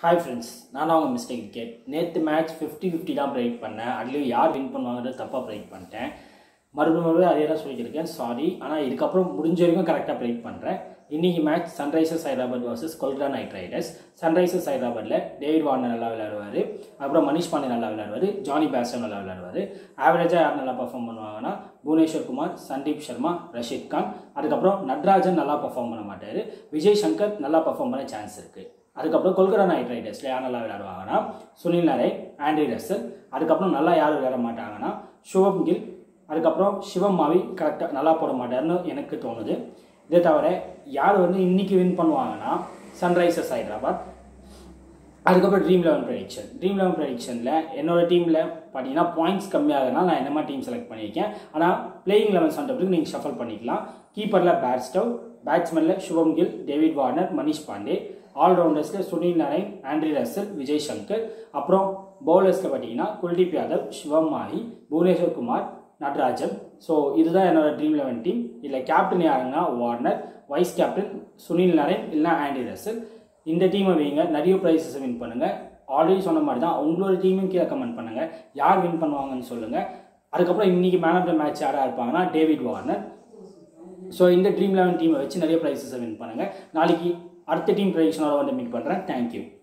hi friends நான் தான் உங்கள் மிஸ்டேக் கிரிக்கெட் நேற்று மேட்ச் ஃபிஃப்டி ஃபிஃப்டி தான் ப்ரைட் பண்ணேன் அதுலேயும் யார் வின் பண்ணுவாங்கிறது தப்பாக ப்ரைட் பண்ணிட்டேன் மறுபடியும் மறுபடியும் அதே தான் சொல்லியிருக்கேன் சாரி ஆனால் இதுக்கப்புறம் முடிஞ்ச வரைக்கும் கரெக்டாக ப்ரைட் பண்ணுறேன் இன்றைக்கி match Sunrisers Hyderabad versus Kolkata Knight Riders Sunrisers ஹைதராபாத்தில் டேவிட் வார்னர் நல்லா விளையாடுவார் அப்புறம் மனிஷ் பாண்டே நல்லா விளையாடுவார் ஜானி பேஸ்டன் நல்லா விளையாடுவார் ஆவரேஜாக யார் நல்லா பர்ஃபார்ம் பண்ணுவாங்கன்னா புவனேஸ்வர் குமார் சந்தீப் சர்மா ரஷீத் கான் அதுக்கப்புறம் நட்ராஜன் நல்லா பர்ஃபார்ம் பண்ண மாட்டார் விஜய் சங்கர் நல்லா பர்ஃபார்ம் பண்ண சான்ஸ் இருக்குது அதுக்கப்புறம் கொல்கத்தா நைட் ரைடர்ஸில் யார் நல்லா விளையாடுவாங்கன்னா சுனில் நரேன் ஆண்ட்ரி ரசல் அதுக்கப்புறம் நல்லா யார் விளையாட மாட்டாங்கன்னா சுபம் கில் அதுக்கப்புறம் சிவம் மாவி கரெக்டாக நல்லா போட மாட்டார்னு எனக்கு தோணுது இதே தவிர யார் வந்து இன்னைக்கு வின் பண்ணுவாங்கன்னா சன்ரைசர்ஸ் ஹைதராபாத் அதுக்கப்புறம் dream eleven prediction dream eleven ப்ரெடிக்ஷனில் என்னோட டீமில் பார்த்தீங்கன்னா பாயிண்ட்ஸ் கம்மியாகனா நான் என்ன மாதிரி டீம் செலக்ட் பண்ணியிருக்கேன் ஆனால் பிளேயிங் லெவன் சொன்னதுக்கு நீங்கள் ஷஃபல் பண்ணிக்கலாம் கீப்பரில் பேட்ஸ்டவ் பேட்ஸ்மேனில் சுபம் கில் டேவிட் வார்னர் மனிஷ் பாண்டே ஆல்ரவுண்டர்ஸில் Sunil Narine Andre Russell Vijay Shankar அப்புறம் பவுலர்ஸில் பார்த்தீங்கன்னா குல்தீப் யாதவ் சிவம் மாஹி புவனேஸ்வர் குமார் நட்ராஜன் ஸோ இதுதான் என்னோட ட்ரீம் லெவன் டீம் இதில் கேப்டன் யாருன்னா Warner vice captain Sunil Narine இல்லைனா ஆண்டி ரசல் இந்த டீமை வைங்க நிறைய ப்ரைஸஸ் வின் பண்ணுங்கள் ஆல்ரெடி சொன்ன மாதிரி தான் உங்களோட டீமும் கீழே கமெண்ட் பண்ணுங்கள் யார் வின் பண்ணுவாங்கன்னு சொல்லுங்கள் அதுக்கப்புறம் இன்றைக்கி மேன் ஆஃப் த மேட்ச் யாராக இருப்பாங்கன்னா டேவிட் வார்னர் ஸோ இந்த ட்ரீம் லெவன் டீமை வச்சு நிறைய ப்ரைஸஸை வின் பண்ணுங்கள் நாளைக்கு அடுத்த டீம் ப்ரைஸனோட வந்து மீட் பண்ணுறேன் தேங்க்யூ